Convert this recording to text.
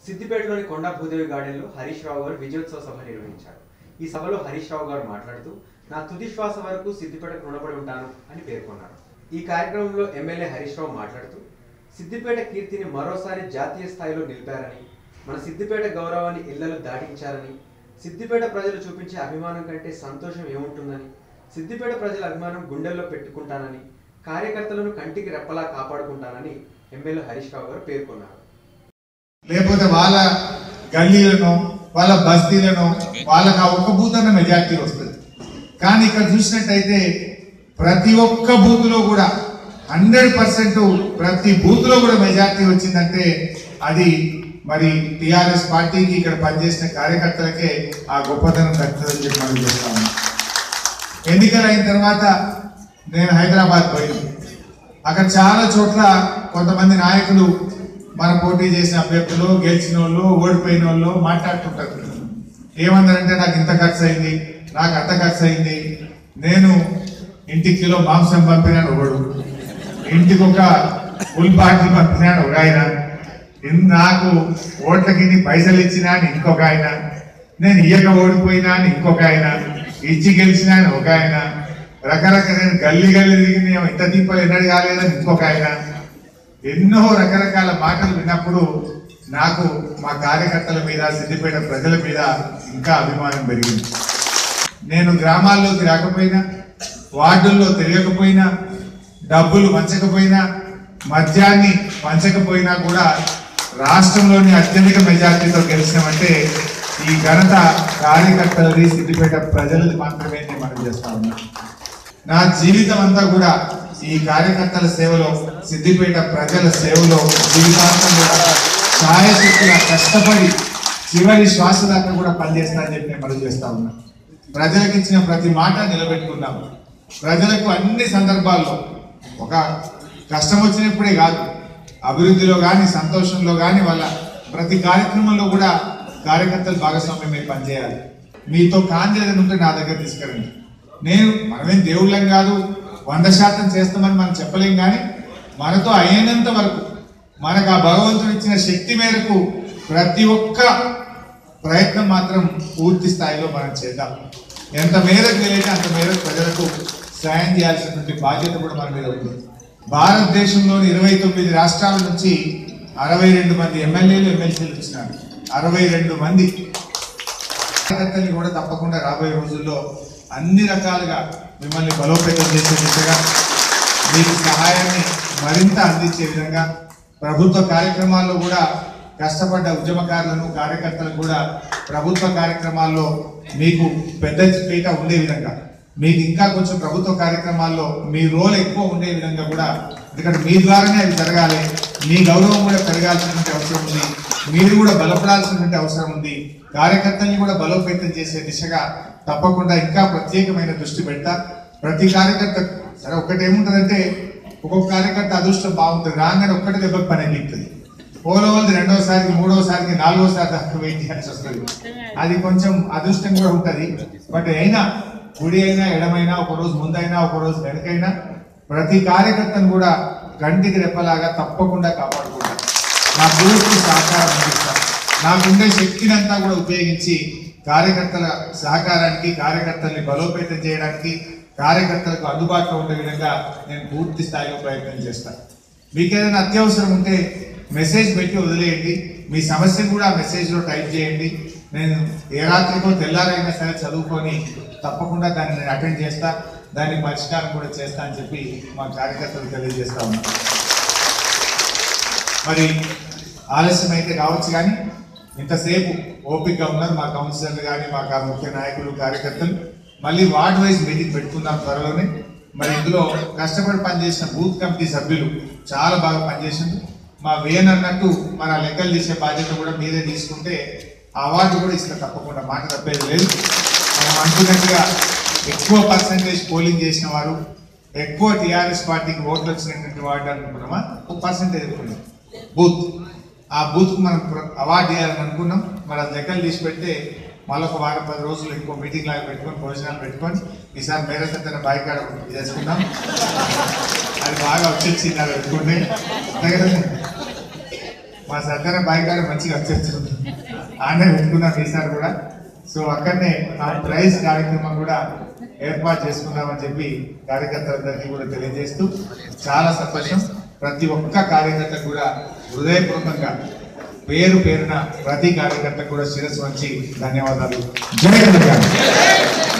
సిద్దిపేటలోని కొండ భూదేవి గార్డెన్లో హరీష్ రావు గారు విజయోత్సవ సభ నిర్వహించారు ఈ సభలో హరీష్ రావు గారు మాట్లాడుతూ నా తుది శ్వాస వరకు సిద్దిపేటకు రుణపడి ఉంటాను అని పేర్కొన్నారు ఈ కార్యక్రమంలో ఎమ్మెల్యే హరీష్ రావు మాట్లాడుతూ సిద్దిపేట కీర్తిని మరోసారి జాతీయ స్థాయిలో నిలిపారని మన సిద్దిపేట గౌరవాన్ని ఇళ్లలో దాటించారని సిద్దిపేట ప్రజలు చూపించే అభిమానం కంటే సంతోషం ఏముంటుందని సిద్దిపేట ప్రజల అభిమానం గుండెల్లో పెట్టుకుంటానని కార్యకర్తలను కంటికి రెప్పలా కాపాడుకుంటానని ఎమ్మెల్యే హరీష్ రావు గారు పేర్కొన్నారు లేకపోతే వాళ్ళ గల్లీలను వాళ్ళ బస్తీలను వాళ్ళకి ఆ ఒక్క బూత్ అన్న మెజార్టీ వస్తుంది కానీ ఇక్కడ చూసినట్టయితే ప్రతి ఒక్క బూత్ లో కూడా హండ్రెడ్ పర్సెంట్ ప్రతి బూత్ లో కూడా మెజార్టీ వచ్చిందంటే అది మరి టిఆర్ఎస్ పార్టీకి ఇక్కడ పనిచేసిన కార్యకర్తలకే ఆ గొప్పతనం దక్కుతుందని చెప్పి మనం చేస్తా ఉన్నాం ఎన్నికలు అయిన తర్వాత నేను హైదరాబాద్ పోయింది అక్కడ చాలా చోట్ల కొంతమంది నాయకులు మన పోటీ చేసిన అభ్యర్థులు గెలిచిన వాళ్ళు ఓడిపోయిన వాళ్ళు మాట్లాడుతుంటారు ఏమన్నారంటే నాకు ఇంత ఖర్చు అయింది నాకు అంత ఖర్చు అయింది నేను ఇంటికి కిలో మాంసం పంపినాను ఒకడు ఇంటికి ఒక ఫుల్ బాటిల్ పంపినాడు ఒక ఆయన ఇన్- నాకు ఓట్లకి ఇన్ని పైసలు ఇచ్చినా అని ఇంకొక ఆయన నేను ఇయ్యక ఓడిపోయినా అని ఇంకొక ఆయన ఇచ్చి గెలిచినా అని ఒక ఆయన రకరకాల నేను గల్లీ గల్లీ తిరిగి ఇంత దీపాలు ఎన్నడు కాలేదని ఇంకొక ఆయన ఎన్నో రకరకాల మాటలు విన్నప్పుడు నాకు మా కార్యకర్తల మీద సిద్దిపేట ప్రజల మీద ఇంకా అభిమానం పెరిగింది నేను గ్రామాల్లోకి రాకపోయినా వార్డుల్లో తిరగకపోయినా డబ్బులు పంచకపోయినా మద్యాన్ని పంచకపోయినా కూడా రాష్ట్రంలోని అత్యధిక మెజార్టీతో గెలిచినామంటే ఈ ఘనత కార్యకర్తలది సిద్దిపేట ప్రజలది మాత్రమే నేను మనం చేస్తా ఉన్నా నా జీవితం అంతా కూడా ఈ కార్యకర్తల సేవలో సిద్దిపేట ప్రజల సేవలో జీవితాంతం కూడా ఛాయశక్తిగా కష్టపడి చివరి శ్వాస దాకా కూడా పనిచేస్తానని చెప్పి నేను మనం చేస్తా ఉన్నా ప్రజలకు ఇచ్చిన ప్రతి మాట నిలబెట్టుకున్నాం ప్రజలకు అన్ని సందర్భాల్లో ఒక కష్టం వచ్చినప్పుడే కాదు అభివృద్ధిలో కానీ సంతోషంలో కానీ వాళ్ళ ప్రతి కార్యక్రమంలో కూడా కార్యకర్తలు భాగస్వామ్యమై పనిచేయాలి మీతో కాంతి ఏదైనా ఉంటే నా దగ్గర తీసుకురండి నేను మనమేం దేవుళ్ళం కాదు వంద శాతం చేస్తామని మనం చెప్పలేం కానీ మనతో అయినంత వరకు మనకు ఆ భగవంతుడు ఇచ్చిన శక్తి మేరకు ప్రతి ఒక్క ప్రయత్నం మాత్రం పూర్తి స్థాయిలో మనం చేద్దాం ఎంత మేరకు వీలైతే అంత మేరకు ప్రజలకు సాయం చేయాల్సినటువంటి బాధ్యత కూడా మన మీద ఉంది భారతదేశంలోని ఇరవై తొమ్మిది రాష్ట్రాల నుంచి అరవై రెండు మంది ఎమ్మెల్యేలు ఎమ్మెల్సీలు వచ్చినారు అరవై రెండు మంది కార్యకర్తల్ని కూడా తప్పకుండా రాబోయే రోజుల్లో అన్ని రకాలుగా మిమ్మల్ని బలోపేతం చేసే దిశగా మీకు సహాయాన్ని మరింత అందించే విధంగా ప్రభుత్వ కార్యక్రమాల్లో కూడా కష్టపడ్డ ఉద్యమకారులను కార్యకర్తలకు కూడా ప్రభుత్వ కార్యక్రమాల్లో మీకు పెద్ద పీట ఉండే విధంగా మీకు ఇంకా కొంచెం ప్రభుత్వ కార్యక్రమాల్లో మీ రోల్ ఎక్కువ ఉండే విధంగా కూడా ఎందుకంటే మీ ద్వారానే అవి జరగాలి మీ గౌరవం కూడా పెరగాల్సినటువంటి అవసరం ఉంది మీరు కూడా బలపడాల్సినటువంటి అవసరం ఉంది కార్యకర్తల్ని కూడా బలోపేతం చేసే దిశగా తప్పకుండా ఇంకా ప్రత్యేకమైన దృష్టి పెడతా ప్రతి కార్యకర్త సరే ఒకటి ఏముంటుందంటే ఒక్కొక్క కార్యకర్త అదృష్టం బాగుంటుంది రాగానే ఒక్కటి దెబ్బకి పని అనిపిస్తుంది పోలవల్ది రెండోసారికి మూడోసారికి నాలుగోసారి దాకా వెయిట్ చేయాల్సి వస్తుంది అది కొంచెం అదృష్టం కూడా ఉంటది బట్ అయినా కుడి అయినా ఎడమైనా ఒక రోజు ముందైనా ఒక రోజు వెనకైనా ప్రతి కార్యకర్తను కూడా కంటికి రెప్పలాగా తప్పకుండా కాపాడుకుంటా నా పూర్తి సహకారం అందిస్తా నాకుండే శక్తిని అంతా కూడా ఉపయోగించి కార్యకర్తల సహకారానికి కార్యకర్తల్ని బలోపేతం చేయడానికి కార్యకర్తలకు అందుబాటులో ఉండే విధంగా నేను పూర్తి స్థాయిలో ప్రయత్నం చేస్తాను మీకు ఏదైనా అత్యవసరం ఉంటే మెసేజ్ పెట్టి వదిలేయండి మీ సమస్యను కూడా ఆ మెసేజ్లో టైప్ చేయండి నేను ఏ రాత్రికో తెల్లారైనా సరే చదువుకొని తప్పకుండా దాన్ని నేను అటెండ్ చేస్తా దానికి పరిష్కారం కూడా చేస్తా అని చెప్పి మా కార్యకర్తలు తెలియజేస్తా ఉన్నాను మరి ఆలస్యం అయితే కావచ్చు కానీ ఇంతసేపు ఓపికగా ఉన్నారు మా కౌన్సిలర్లు కానీ మా కా- ముఖ్య నాయకులు కార్యకర్తలు మళ్ళీ వార్డ్ వైజ్ మీటింగ్ పెట్టుకుందాం త్వరలోనే మరి ఇందులో కష్టపడి పనిచేసిన బూత్ కమిటీ సభ్యులు చాలా బాగా పనిచేసింది మా వేన్ అన్నట్టు మన లెక్కలు తీసే బాధ్యత కూడా మీరే తీసుకుంటే ఆ అవార్డు కూడా ఇస్తా తప్పకుండా మాట తప్పేది లేదు మనం అనుకున్నట్టుగా ఎక్కువ పర్సంటేజ్ పోలింగ్ చేసిన వారు ఎక్కువ టిఆర్ఎస్ పార్టీకి ఓట్లు వచ్చినటువంటి వార్డు అనుకున్నామా ఒక పర్సంటేజ్ అనుకున్నాం బూత్ ఆ బూత్ కు మనం ప్ర- అవార్డు ఇవ్వాలని అనుకున్నాం మరి అది లెక్కలు తీసి పెడితే మళ్ళీ ఒక వారం పది రోజులు ఇంకో మీటింగ్ లాగా పెట్టుకొని భోజనాలు పెట్టుకొని ఈసారి మేరే సత్యన బాయికాడ చేసుకుందాం అది బాగా వచ్చేసింది అది పెట్టుకుంటే అంతే కదా? మా సత్యన బాయ్ గారు మంచిగా వచ్చేస్తుంది ఆనే పెట్టుకున్నాం ఈసారి కూడా సో అక్కడనే ఆ ప్రైజ్ కార్యక్రమం కూడా ఏర్పాటు చేసుకుందామని చెప్పి కార్యకర్తలందరికీ కూడా తెలియజేస్తూ చాలా సంతోషం ప్రతి ఒక్క కార్యకర్త కూడా హృదయపూర్వకంగా పేరు పేరున ప్రతి కార్యకర్త కూడా శిరస్సు వంచి ధన్యవాదాలు జై తెలంగాణ